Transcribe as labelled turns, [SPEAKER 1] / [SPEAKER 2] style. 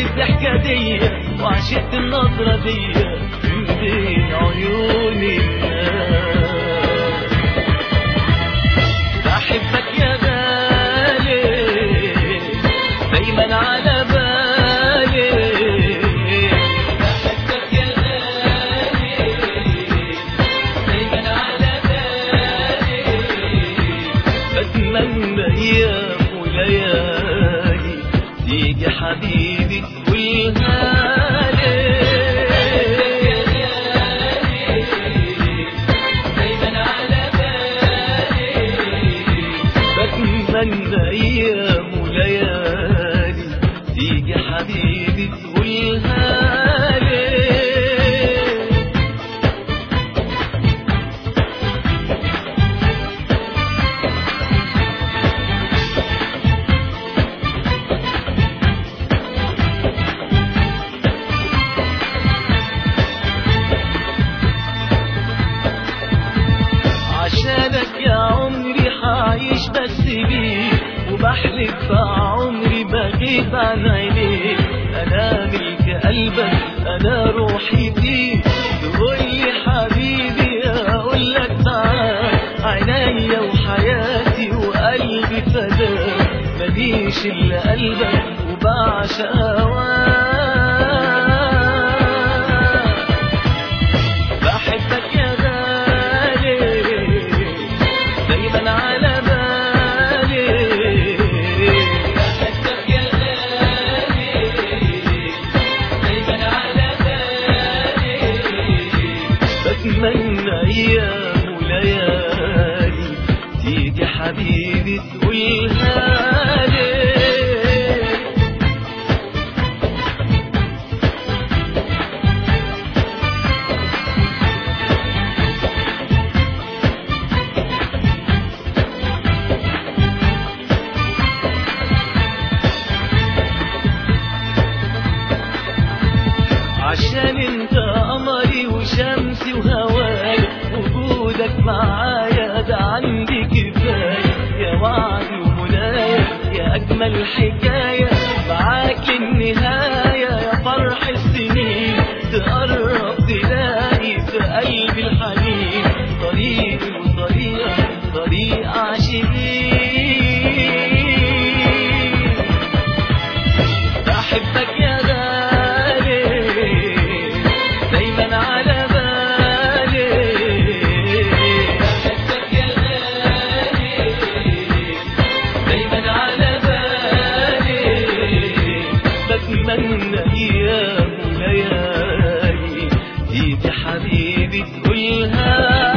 [SPEAKER 1] الضحكة دي وعشقت النظرة دي من بين عيون الناس بحبك يا غالي دايما على بالي بحبك يا غالي دايما على بالي بتمنى ايام وليالي تيجي حبيبي تقولها لي دايما على بالي بتمنى ايام وليالي تيجي حبيبي تقولها لي عشانك يا عمري حعيش بس بيك وبحلف في عمري بغيب عن عينيك انا ملك قلبك انا روحي فيك تقول لي حبيبي اقول لك تعال عينيا وحياتي وقلبي فداك ماليش الا قلبك وبعشق هواك بحبك يا غالي دايما على بالي بحبك يا غالي دايما على بالي بتمنى ايام وليالي تيجي حبيبي تقولها لي عشان انت قمري وشمسي وهواي وجودك معايا ده عندي كفايه يا وعدي ومنايا يا اجمل حكايه معاك للنهايه يا فرح السنين تقرب تلاقي في قلبي الحنين طريق وطريقه طريق عاشقين بحبك يا غالي دايما على بالي بحبك يا غالي دايما على بالي بتمنى ايام وليالي تيجي حبيبي تقولها